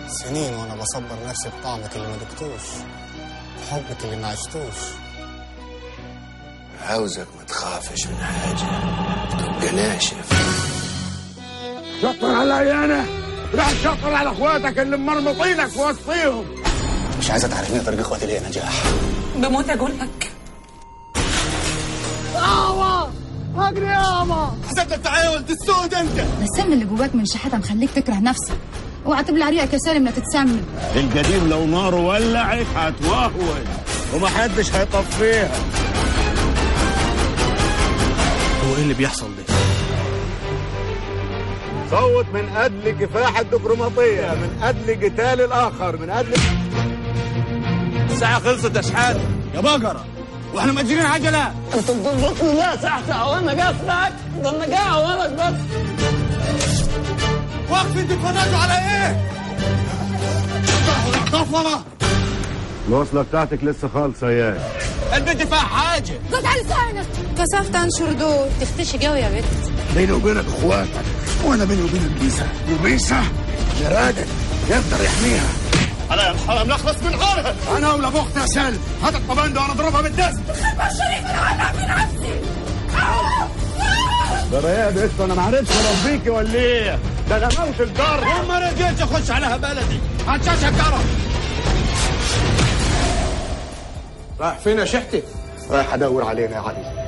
سنين وانا بصبر نفسي بطعمك اللي ما دقتوش بحبك اللي ما عشتوش عاوزك ما تخافش من حاجة تبقى ناشف شطر علي انا لا تشطر على اخواتك اللي مرمطينك في وسطيهم مش عايزه تعرفيني طريق اخواتي ليه نجاح بموت اقول لك اجري يابا السم اللي جواك من شحاتها مخليك تكره نفسك اوعى تبلع ريقك يا سالم لا تتسمم القديم لو ناره ولعت هتوهوج ومحدش هيطفيها هو ايه اللي بيحصل ده؟ صوت من اجل كفاح الدبلوماطيه من اجل قتال الاخر من اجل الساعة خلصت يا شحات يا بقرة واحنا مأجرين عجلة واقفين تتفرجوا على ايه؟ طفرة الوصله بتاعتك لسه خالصه يا البنت فيها حاجة قلت على لسانك كسفت انشر دول تختشي قوي يا بنت بيني وبينك اخواتك وانا بيني وبينك بيسا وبيسا جرادك يقدر يحميها انا الحرام نخلص من غيرها انا ولا بختي يا سالم هات الطبنجه وانا اضربها بالدس ده يا بنت انا ما عرفتش اربيكي ولا ايه؟ ده انا موت الجار وما رجعتش اخش عليها بلدي هتشاشة كرم رايح فين يا شحتي؟ رايح ادور علينا يا علي